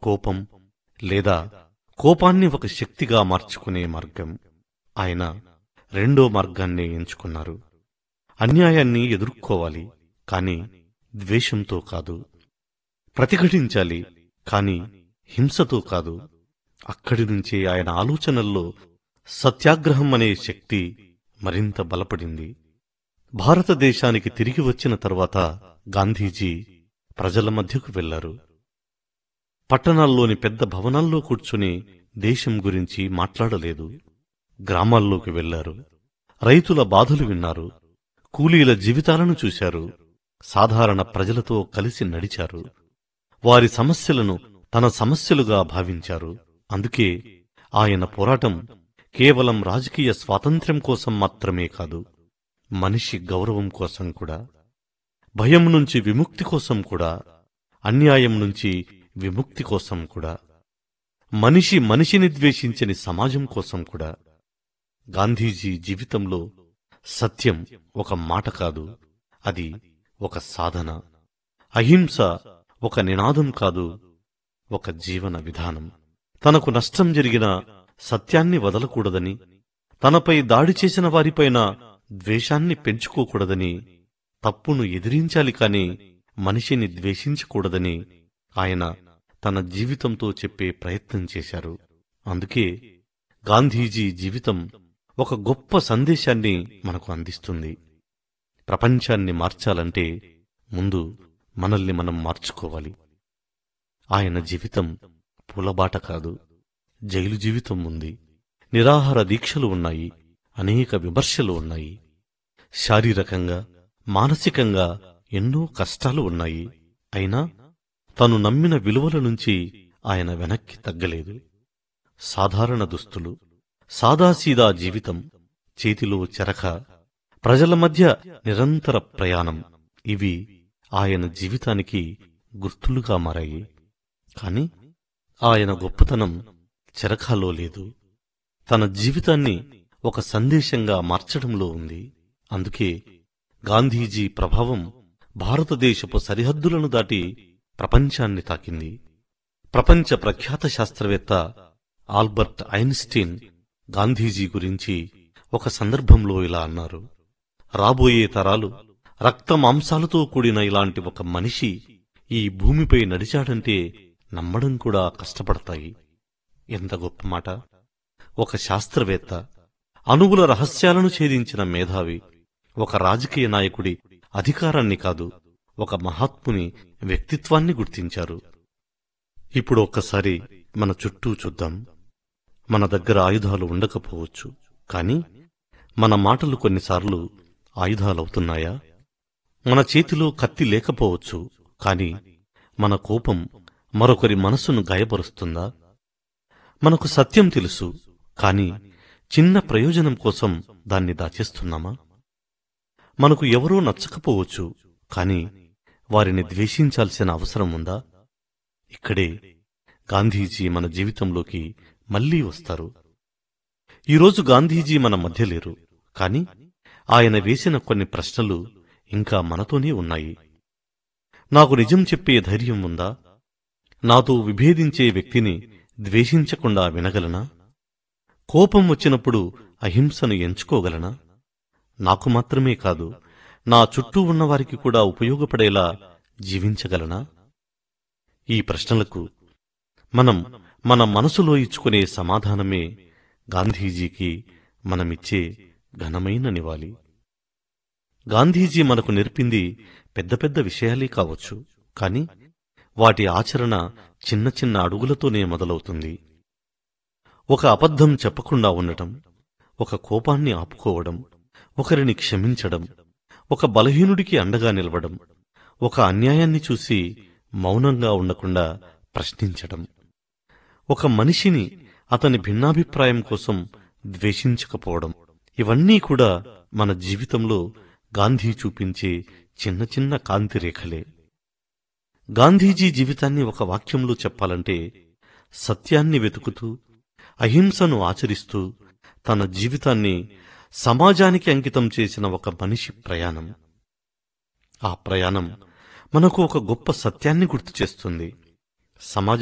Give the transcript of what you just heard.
కోపం లేదా కోపాన్ని ఒక శక్తిగా మార్చుకునే మార్గం ఆయన రెండో మార్గాన్నే ఎంచుకున్నారు అన్యాయాన్ని ఎదుర్కోవాలి కాని ద్వేషంతో కాదు ప్రతిఘటించాలి కాని హింసతో కాదు అక్కడి నుంచే ఆయన ఆలోచనల్లో సత్యాగ్రహం అనే శక్తి మరింత బలపడింది భారతదేశానికి తిరిగి వచ్చిన తర్వాత గాంధీజీ ప్రజల మధ్యకు వెళ్లారు పట్టణాల్లోని పెద్ద భవనాల్లో కూర్చుని దేశం గురించి మాట్లాడలేదు గ్రామాల్లోకి వెళ్లారు రైతుల బాధలు విన్నారు కూలీల జీవితాలను చూశారు సాధారణ ప్రజలతో కలిసి నడిచారు వారి సమస్యలను తన సమస్యలుగా భావించారు అందుకే ఆయన పోరాటం కేవలం రాజకీయ స్వాతంత్ర్యం కోసం మాత్రమే కాదు మనిషి గౌరవం కోసం కూడా భయం నుంచి విముక్తి కోసం కూడా అన్యాయం నుంచి విముక్తి కోసం కూడా మనిషి మనిషిని ద్వేషించని సమాజం కోసం కూడా గాంధీజీ జీవితంలో సత్యం ఒక మాట కాదు అది ఒక సాధన అహింస ఒక నినాదం కాదు ఒక జీవన విధానం తనకు నష్టం జరిగిన సత్యాన్ని వదలకూడదని తనపై దాడి చేసిన వారిపైన ద్వేషాన్ని పెంచుకోకూడదని తప్పును ఎదిరించాలి కాని మనిషిని ద్వేషించకూడదని ఆయన తన జీవితంతో చెప్పే ప్రయత్నం చేశారు అందుకే గాంధీజీ జీవితం ఒక గొప్ప సందేశాన్ని మనకు అందిస్తుంది ప్రపంచాన్ని మార్చాలంటే ముందు మనల్ని మనం మార్చుకోవాలి ఆయన జీవితం పూలబాట కాదు జైలు జీవితం ఉంది నిరాహార దీక్షలు ఉన్నాయి అనేక విమర్శలు ఉన్నాయి శారీరకంగా మానసికంగా ఎన్నో కష్టాలు ఉన్నాయి అయినా తను నమ్మిన విలువల నుంచి ఆయన వెనక్కి తగ్గలేదు సాధారణ దుస్తులు సాదాసీదా జీవితం చేతిలో చెరక ప్రజల మధ్య నిరంతర ప్రయాణం ఇవి ఆయన జీవితానికి గుర్తులుగా మారాయి కాని ఆయన గొప్పతనం చెరకాలో లేదు తన జీవితాన్ని ఒక సందేశంగా మార్చడంలో ఉంది అందుకే గాంధీజీ ప్రభావం భారతదేశపు సరిహద్దులను దాటి ప్రపంచాన్ని తాకింది ప్రపంచ ప్రఖ్యాత శాస్త్రవేత్త ఆల్బర్ట్ ఐన్స్టీన్ గాంధీజీ గురించి ఒక సందర్భంలో ఇలా అన్నారు రాబోయే తరాలు రక్త మాంసాలతో కూడిన ఇలాంటి ఒక మనిషి ఈ భూమిపై నడిచాడంటే నమ్మడం కూడా కష్టపడతాయి ఎంత గొప్ప మాట ఒక శాస్త్రవేత్త అణువుల రహస్యాలను ఛేదించిన మేధావి ఒక రాజకీయ నాయకుడి అధికారాన్ని కాదు ఒక మహాత్ముని వ్యక్తిత్వాన్ని గుర్తించారు ఇప్పుడు ఒక్కసారి మన చుట్టూ చూద్దాం మన దగ్గర ఆయుధాలు ఉండకపోవచ్చు కాని మన మాటలు కొన్నిసార్లు ఆయుధాలవుతున్నాయా మన చేతిలో కత్తి లేకపోవచ్చు కాని మన కోపం మరొకరి మనసును గాయపరుస్తుందా మనకు సత్యం తెలుసు కాని చిన్న ప్రయోజనం కోసం దాన్ని దాచేస్తున్నామా మనకు ఎవరో నచ్చకపోవచ్చు కాని వారిని ద్వేషించాల్సిన అవసరం ఉందా ఇక్కడే గాంధీజీ మన జీవితంలోకి మళ్లీ వస్తారు ఈరోజు గాంధీజీ మన మధ్య లేరు కాని ఆయన వేసిన కొన్ని ప్రశ్నలు ఇంకా మనతోనే ఉన్నాయి నాకు నిజం చెప్పే ధైర్యం ఉందా నాతో విభేదించే వ్యక్తిని ద్వేషించకుండా వినగలనా కోపం వచ్చినప్పుడు అహింసను ఎంచుకోగలనా నాకు మాత్రమే కాదు నా చుట్టూ ఉన్నవారికి కూడా ఉపయోగపడేలా జీవించగలనా ఈ ప్రశ్నలకు మనం మన మనసులో ఇచ్చుకునే సమాధానమే గాంధీజీకి మనమిచ్చే ఘనమైన నివాళి గాంధీజీ మనకు నేర్పింది పెద్ద పెద్ద విషయాలే కావచ్చు కాని వాటి ఆచరణ చిన్న చిన్న అడుగులతోనే మొదలవుతుంది ఒక అబద్ధం చెప్పకుండా ఉండటం ఒక కోపాన్ని ఆపుకోవడం ఒకరిని క్షమించడం ఒక బలహీనుడికి అండగా నిలవడం ఒక అన్యాయాన్ని చూసి మౌనంగా ఉండకుండా ప్రశ్నించడం ఒక మనిషిని అతని భిన్నాభిప్రాయం కోసం ద్వేషించకపోవడం ఇవన్నీ కూడా మన జీవితంలో గాంధీ చూపించే చిన్న చిన్న కాంతి రేఖలే గాంధీజీ జీవితాన్ని ఒక వాక్యంలో చెప్పాలంటే సత్యాన్ని వెతుకుతూ అహింసను ఆచరిస్తూ తన జీవితాన్ని సమాజానికి అంకితం చేసిన ఒక మనిషి ప్రయాణం ఆ ప్రయాణం మనకు ఒక గొప్ప సత్యాన్ని గుర్తు చేస్తుంది సమాజ